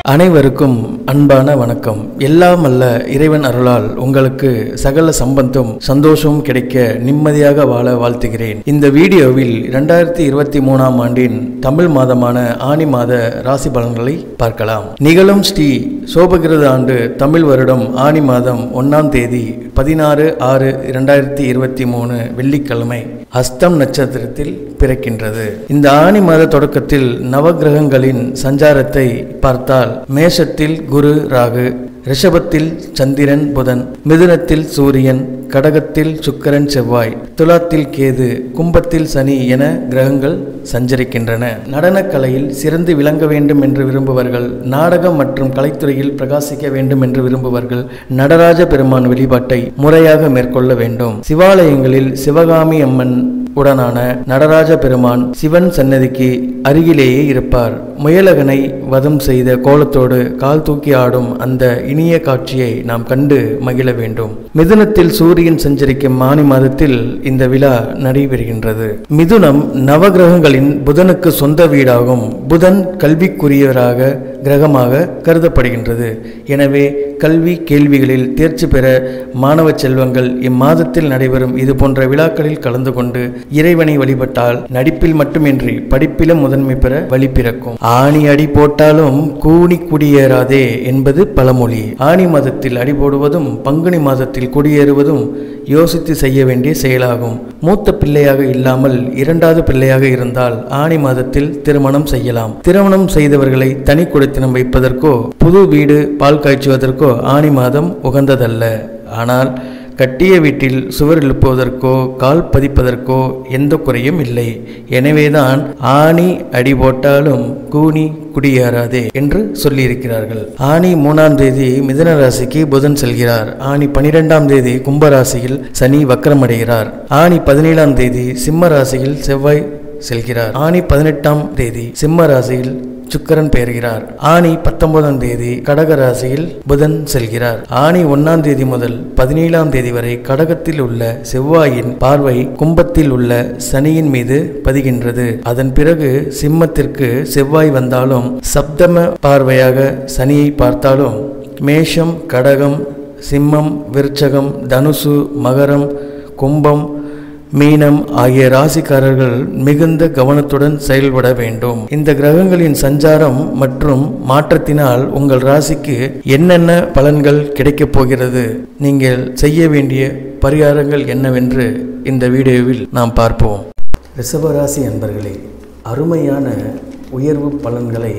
அனைவருக்கும் அன்பான வணக்கம் எல்லாம் அல்ல இறைவன் அருளால் உங்களுக்கு சகல சம்பந்தம் சந்தோஷமும் கிடைக்க நிம்மதியாக வாழ வாழ்த்துகிறேன் இந்த வீடியோவில் இரண்டாயிரத்தி இருபத்தி மூணாம் ஆண்டின் தமிழ் மாதமான ஆனி மாத ராசி பலன்களை பார்க்கலாம் நிகழும் ஸ்ரீ சோபகிருத ஆண்டு தமிழ் வருடம் ஆனி மாதம் ஒன்னாம் தேதி பதினாறு ஆறு இரண்டாயிரத்தி இருபத்தி மூணு வெள்ளிக்கிழமை அஸ்தம் நட்சத்திரத்தில் பிறக்கின்றது இந்த ஆனி மாத தொடக்கத்தில் நவகிரகங்களின் சஞ்சாரத்தை பார்த்தால் மேஷத்தில் குரு ராகு ரிஷபத்தில் சந்திரன் புதன் மிதுனத்தில் சூரியன் கடகத்தில் சுக்கிரன் செவ்வாய் துலாத்தில் கேது கும்பத்தில் சனி என கிரகங்கள் சஞ்சரிக்கின்றன நடனக்கலையில் சிறந்து விளங்க வேண்டும் என்று விரும்புவர்கள் நாடகம் மற்றும் கலைத்துறையில் பிரகாசிக்க வேண்டும் என்று விரும்புவர்கள் நடராஜ பெருமான் வழிபாட்டை முறையாக மேற்கொள்ள வேண்டும் சிவாலயங்களில் சிவகாமி அம்மன் உடனான நடராஜ பெருமான் சிவன் சன்னதிக்கு அருகிலேயே இருப்பார் முயலகனை வதம் செய்த கோலத்தோடு கால் தூக்கி ஆடும் அந்த இனிய காட்சியை நாம் கண்டு மகிழ வேண்டும் மிதுனத்தில் சூரியன் சஞ்சரிக்கும் ஆனி மாதத்தில் இந்த விழா நடைபெறுகின்றது மிதுனம் நவகிரகங்களின் புதனுக்கு சொந்த வீடாகும் புதன் கல்விக்குரியவராக கிரகமாக கருதப்படுகின்றது எனவே கல்வி கேள்விகளில் தேர்ச்சி பெற மாணவ செல்வங்கள் இம்மாதத்தில் நடைபெறும் இது போன்ற விழாக்களில் கலந்து கொண்டு இறைவனை வழிபட்டால் நடிப்பில் மட்டுமின்றி படிப்பிலும் முதன்மை பெற வழி பிறக்கும் ஆணி அடி போட்டாலும் கூணி குடியேறாதே என்பது பழமொழி ஆணி மாதத்தில் அடி போடுவதும் பங்குனி மாதத்தில் குடியேறுவதும் யோசித்து செய்ய வேண்டிய செயலாகும் மூத்த பிள்ளையாக இல்லாமல் இரண்டாவது பிள்ளையாக இருந்தால் ஆணி மாதத்தில் திருமணம் செய்யலாம் திருமணம் செய்தவர்களை தனி குடித்தனம் வைப்பதற்கோ புது வீடு பால் காய்ச்சுவதற்கோ ஆணி மாதம் உகந்ததல்ல ஆனால் கட்டிய வீட்டில் சுவர் எழுப்புவதற்கோ கால் பதிப்பதற்கோ எந்த குறையும் இல்லை எனவேதான் ஆணி அடி போட்டாலும் கூனி குடியேறாதே என்று சொல்லியிருக்கிறார்கள் ஆணி மூணாம் தேதி மிதன ராசிக்கு புதன் செல்கிறார் ஆணி பனிரெண்டாம் தேதி கும்பராசியில் சனி வக்கரமடைகிறார் ஆணி பதினேழாம் தேதி சிம்ம ராசியில் செவ்வாய் செல்கிறார் ஆணி பதினெட்டாம் தேதி சிம்ம ராசியில் சுக்கரன் பெயர்கிறார் ஆணி பத்தொன்பதாம் தேதி கடக ராசியில் புதன் செல்கிறார் ஆணி ஒன்னாம் தேதி முதல் பதினேழாம் தேதி வரை கடகத்தில் உள்ள செவ்வாயின் பார்வை கும்பத்தில் உள்ள சனியின் மீது பதிகின்றது அதன் பிறகு சிம்மத்திற்கு செவ்வாய் வந்தாலும் சப்தம பார்வையாக சனியை பார்த்தாலும் மேஷம் கடகம் சிம்மம் விருச்சகம் தனுசு மகரம் கும்பம் மீனம் ஆகிய ராசிக்காரர்கள் மிகுந்த கவனத்துடன் செயல்பட வேண்டும் இந்த கிரகங்களின் சஞ்சாரம் மற்றும் மாற்றத்தினால் உங்கள் ராசிக்கு என்னென்ன பலன்கள் கிடைக்கப் போகிறது நீங்கள் செய்ய வேண்டிய பரிகாரங்கள் என்னவென்று இந்த வீடியோவில் நாம் பார்ப்போம் ரிஷபராசி அன்பர்களே அருமையான உயர்வு பலன்களை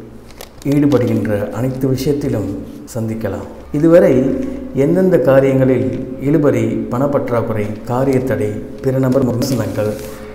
ஈடுபடுகின்ற அனைத்து விஷயத்திலும் சந்திக்கலாம் இதுவரை எந்தெந்த காரியங்களில் இழுபறி பணப்பற்றாக்குறை காரியத்தடை பிற நபர் விமர்சனங்கள்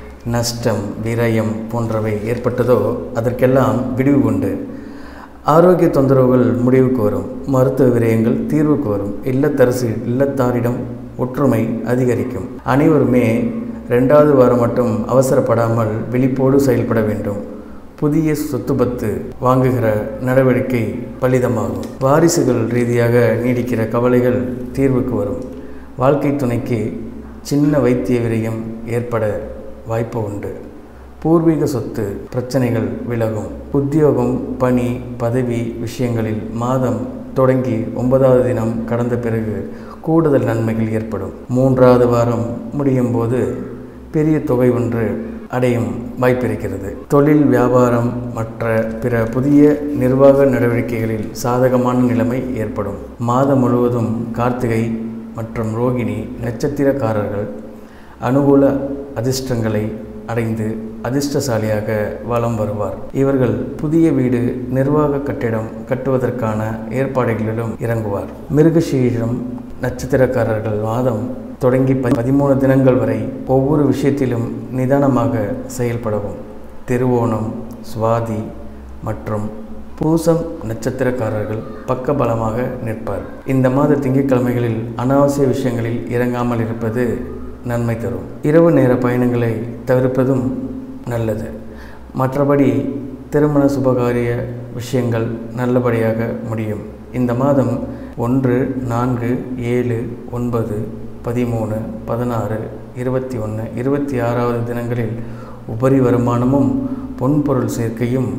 நஷ்டம் விரயம் போன்றவை ஏற்பட்டதோ அதற்கெல்லாம் விடிவு உண்டு ஆரோக்கிய தொந்தரவுகள் முடிவுக்கு வரும் மருத்துவ விரயங்கள் தீர்வுக்கு வரும் இல்லத்தரசு இல்லத்தாரிடம் ஒற்றுமை அதிகரிக்கும் அனைவருமே ரெண்டாவது வாரம் மட்டும் அவசரப்படாமல் விழிப்போடு செயல்பட வேண்டும் புதிய சொத்து பத்து வாங்குகிற நடவடிக்கை பலிதமாகும் வாரிசுகள் ரீதியாக நீடிக்கிற கவலைகள் தீர்வுக்கு வரும் வாழ்க்கை துணைக்கு சின்ன வைத்திய விரயம் ஏற்பட வாய்ப்பு உண்டு பூர்வீக சொத்து பிரச்சனைகள் விலகும் உத்தியோகம் பணி பதவி விஷயங்களில் மாதம் தொடங்கி ஒன்பதாவது தினம் கடந்த பிறகு கூடுதல் நன்மைகள் ஏற்படும் மூன்றாவது வாரம் முடியும் போது பெரிய தொகை ஒன்று அடையும் வாய்ப்பிருக்கிறது தொழில் வியாபாரம் மற்ற பிற புதிய நிர்வாக நடவடிக்கைகளில் சாதகமான நிலைமை ஏற்படும் மாதம் முழுவதும் கார்த்திகை மற்றும் ரோகிணி நட்சத்திரக்காரர்கள் அனுகூல அதிர்ஷ்டங்களை அடைந்து அதிர்ஷ்டசாலியாக வலம் வருவார் இவர்கள் புதிய வீடு நிர்வாக கட்டிடம் கட்டுவதற்கான ஏற்பாடுகளிலும் இறங்குவார் மிருகசீரம் நட்சத்திரக்காரர்கள் மாதம் தொடங்கி பதிமூணு தினங்கள் வரை ஒவ்வொரு விஷயத்திலும் நிதானமாக செயல்படவும் திருவோணம் சுவாதி மற்றும் பூசம் நட்சத்திரக்காரர்கள் பக்கபலமாக நிற்பார் இந்த மாத திங்கட்கிழமைகளில் அனாவசிய விஷயங்களில் இறங்காமல் இருப்பது நன்மை தரும் இரவு நேர பயணங்களை தவிர்ப்பதும் நல்லது மற்றபடி திருமண சுபகாரிய விஷயங்கள் நல்லபடியாக முடியும் இந்த மாதம் ஒன்று நான்கு ஏழு ஒன்பது பதிமூணு பதினாறு இருபத்தி ஒன்று இருபத்தி ஆறாவது தினங்களில் உபரி வருமானமும் பொன்பொருள் சேர்க்கையும்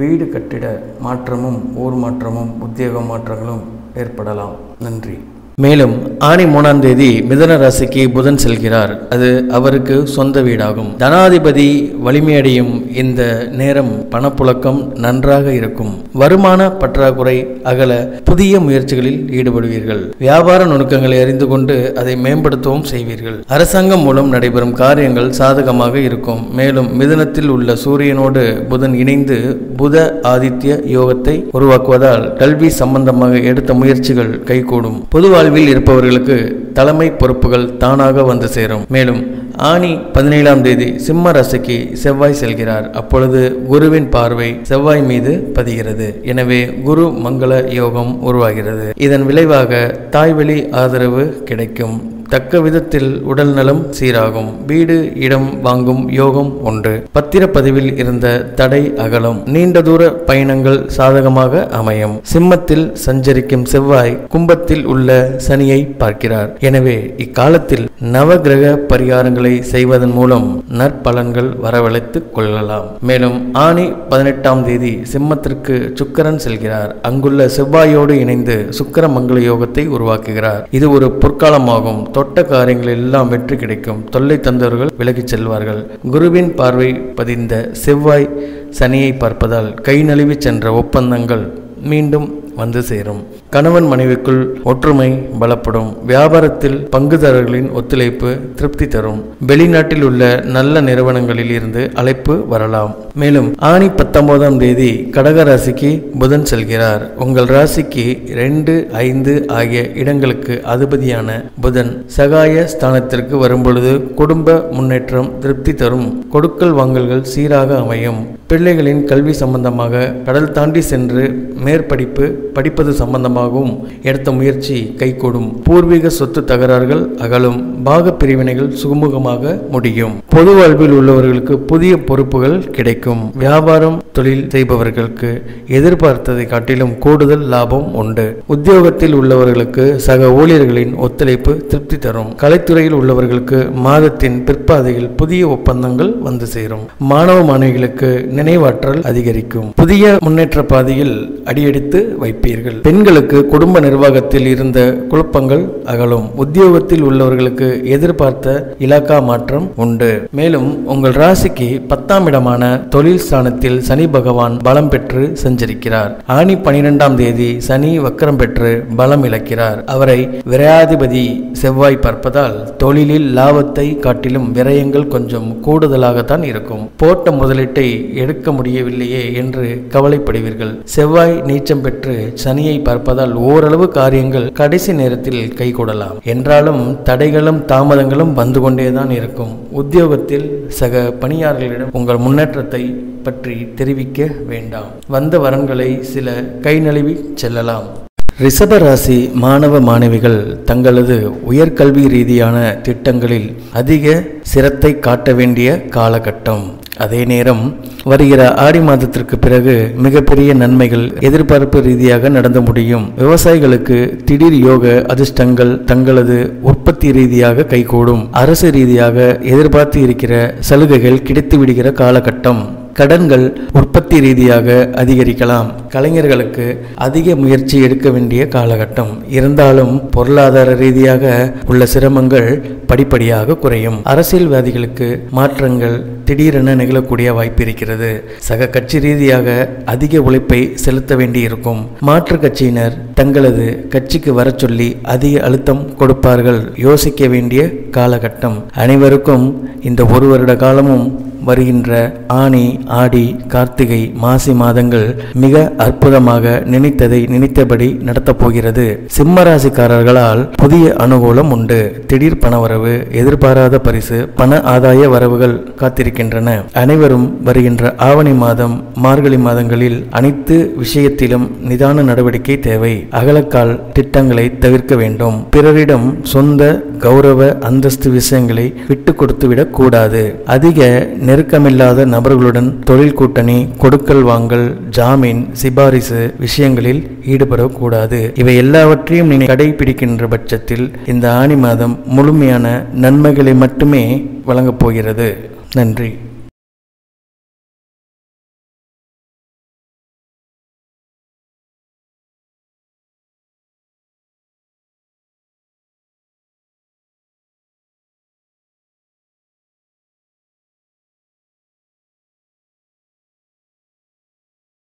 வீடு கட்டிட மாற்றமும் ஊர் மாற்றமும் உத்தியோக மாற்றங்களும் ஏற்படலாம் நன்றி மேலும் ஆணி மூணாம் தேதி மிதன ராசிக்கு புதன் செல்கிறார் அது அவருக்கு சொந்த வீடாகும் தனாதிபதி வலிமையடையும் இந்த நேரம் பணப்புழக்கம் நன்றாக இருக்கும் வருமான பற்றாக்குறை அகல புதிய முயற்சிகளில் ஈடுபடுவீர்கள் வியாபார நுணுக்கங்களை அறிந்து கொண்டு அதை மேம்படுத்தவும் செய்வீர்கள் அரசாங்கம் மூலம் நடைபெறும் காரியங்கள் சாதகமாக இருக்கும் மேலும் மிதனத்தில் உள்ள சூரியனோடு புதன் இணைந்து புத ஆதித்ய யோகத்தை உருவாக்குவதால் கல்வி சம்பந்தமாக எடுத்த முயற்சிகள் கைகூடும் பொது வாழ்வில் இருப்பவர்களுக்கு தலைமை பொறுப்புகள் தானாக வந்து சேரும் மேலும் ஆணி பதினேழாம் தேதி சிம்ம ராசிக்கு செவ்வாய் செல்கிறார் அப்பொழுது குருவின் பார்வை செவ்வாய் மீது பதிகிறது எனவே குரு மங்கள யோகம் உருவாகிறது இதன் விளைவாக தாய்வழி ஆதரவு கிடைக்கும் தக்க விதத்தில் உடல் நலம் சீராகும் வீடு இடம் வாங்கும் யோகம் உண்டு பத்திரப்பதிவில் இருந்த தடை அகலம் நீண்ட தூர பயணங்கள் சாதகமாக அமையும் சிம்மத்தில் சஞ்சரிக்கும் செவ்வாய் கும்பத்தில் உள்ள சனியை பார்க்கிறார் எனவே இக்காலத்தில் நவகிரக பரிகாரங்களை செய்வதன் மூலம் நற்பலன்கள் வரவழைத்துக் கொள்ளலாம் மேலும் ஆணி பதினெட்டாம் தேதி சிம்மத்திற்கு சுக்கரன் செல்கிறார் அங்குள்ள செவ்வாயோடு இணைந்து சுக்கர மங்கள யோகத்தை உருவாக்குகிறார் இது ஒரு பொற்காலமாகும் தொட்ட காரியங்கள் எல்லாம் வெற்றி கிடைக்கும் தொல்லை தந்தவர்கள் விலகிச் செல்வார்கள் குருவின் பார்வை பதிந்த செவ்வாய் சனியை பார்ப்பதால் கை நழுவி சென்ற ஒப்பந்தங்கள் மீண்டும் வந்து சேரும் கணவன் மனைவிக்குள் ஒற்றுமை பலப்படும் வியாபாரத்தில் பங்குதாரர்களின் ஒத்துழைப்பு திருப்தி தரும் வெளிநாட்டில் உள்ள நல்ல நிறுவனங்களில் இருந்து அழைப்பு வரலாம் மேலும் ஆணி பத்தொன்பதாம் தேதி கடக ராசிக்கு புதன் செல்கிறார் உங்கள் ராசிக்கு ரெண்டு ஐந்து ஆகிய இடங்களுக்கு அதிபதியான புதன் சகாய ஸ்தானத்திற்கு வரும்பொழுது குடும்ப முன்னேற்றம் திருப்தி தரும் கொடுக்கல் வாங்கல்கள் சீராக அமையும் பிள்ளைகளின் கல்வி சம்பந்தமாக கடல் தாண்டி சென்று மேற்படிப்பு படிப்பது சம்பந்தமாகவும் எடுத்த முயற்சி கைகூடும் பூர்வீக சொத்து தகராறுகள் அகலும் பாக பிரிவினைகள் சுமூகமாக முடியும் பொது வாழ்வில் உள்ளவர்களுக்கு புதிய பொறுப்புகள் கிடைக்கும் வியாபாரம் தொழில் செய்பவர்களுக்கு எதிர்பார்த்ததை காட்டிலும் கூடுதல் லாபம் உண்டு உத்தியோகத்தில் உள்ளவர்களுக்கு சக ஊழியர்களின் ஒத்துழைப்பு திருப்தி தரும் கலைத்துறையில் உள்ளவர்களுக்கு மாதத்தின் பிற்பாதையில் புதிய ஒப்பந்தங்கள் வந்து சேரும் மாணவ மாணவிகளுக்கு நினைவாற்றல் அதிகரிக்கும் புதிய முன்னேற்ற பாதையில் அடியெடுத்து வைப்பீர்கள் பெண்களுக்கு குடும்ப நிர்வாகத்தில் இருந்த குழப்பங்கள் அகலும் உத்தியோகத்தில் உள்ளவர்களுக்கு எதிர்பார்த்த இலாக்கா மாற்றம் உண்டு மேலும் உங்கள் ராசிக்கு பத்தாம் இடமான தொழில் ஸ்தானத்தில் சனி பகவான் பலம் பெற்று சஞ்சரிக்கிறார் ஆணி பனிரெண்டாம் தேதி சனி வக்கரம் பெற்று பலம் இழக்கிறார் அவரை விரையாதிபதி செவ்வாய் பார்ப்பதால் தொழிலில் லாபத்தை காட்டிலும் விரயங்கள் கொஞ்சம் கூடுதலாகத்தான் இருக்கும் போட்ட முதலீட்டை எடுக்க முடியவில்லையே என்று கவலைப்படுவீர்கள் செவ்வாய் நீச்சம் பெற்று சனியை பார்ப்பதால் ஓரளவு காரியங்கள் கடைசி நேரத்தில் கைகூடலாம் என்றாலும் தடைகளும் தாமதங்களும் வந்து கொண்டேதான் இருக்கும் உத்தியோகத்தில் சக பணியாளர்களிடம் உங்கள் முன்னேற்றத்தை பற்றி தெரிவிக்க வேண்டாம் வந்த வரன்களை சில கை நழுவி செல்லலாம் ரிஷப ராசி மாணவ மாணவிகள் தங்களது உயர்கல்வி ரீதியான திட்டங்களில் அதிக சிரத்தை காட்ட வேண்டிய காலகட்டம் அதே நேரம் வருகிற ஆடி மாதத்திற்கு பிறகு மிகப்பெரிய நன்மைகள் எதிர்பார்ப்பு ரீதியாக நடந்து முடியும் விவசாயிகளுக்கு திடீர் யோக அதிர்ஷ்டங்கள் தங்களது உற்பத்தி ரீதியாக கைகூடும் அரசு ரீதியாக எதிர்பார்த்து இருக்கிற சலுகைகள் கிடைத்து விடுகிற காலகட்டம் கடன்கள் உற்பத்தி ரீதியாக அதிகரிக்கலாம் கலைஞர்களுக்கு அதிக முயற்சி எடுக்க வேண்டிய காலகட்டம் இருந்தாலும் பொருளாதார ரீதியாக உள்ள சிரமங்கள் படிப்படியாக குறையும் அரசியல்வாதிகளுக்கு மாற்றங்கள் திடீரென நிகழக்கூடிய வாய்ப்பு இருக்கிறது சக கட்சி ரீதியாக அதிக உழைப்பை செலுத்த வேண்டியிருக்கும் மாற்று கட்சியினர் தங்களது கட்சிக்கு வர சொல்லி அதிக அழுத்தம் கொடுப்பார்கள் யோசிக்க வேண்டிய காலகட்டம் அனைவருக்கும் இந்த ஒரு வருட காலமும் வருகின்ற ஆனி ஆடி கார்த்திகை மாசி மாதங்கள் மிக அற்புதமாக நினைத்ததை நினைத்தபடி நடத்தப் போகிறது சிம்ம ராசிக்காரர்களால் புதிய அனுகூலம் உண்டு திடீர் பணவரவு எதிர்பாராத பரிசு பண ஆதாய வரவுகள் காத்திருக்கின்றன அனைவரும் வருகின்ற ஆவணி மாதம் மார்கழி மாதங்களில் அனைத்து விஷயத்திலும் நிதான நடவடிக்கை தேவை அகலக்கால் திட்டங்களை தவிர்க்க வேண்டும் பிறரிடம் சொந்த கௌரவ அந்தஸ்து விஷயங்களை விட்டு கொடுத்து விடக் கூடாது அதிக நெருக்கமில்லாத நபர்களுடன் தொழில் கூட்டணி கொடுக்கல் வாங்கல் ஜாமீன் சிபாரிசு விஷயங்களில் ஈடுபடக்கூடாது இவை எல்லாவற்றையும் நீ கடைபிடிக்கின்ற பட்சத்தில் இந்த ஆணி மாதம் முழுமையான நன்மைகளை மட்டுமே வழங்கப் போகிறது நன்றி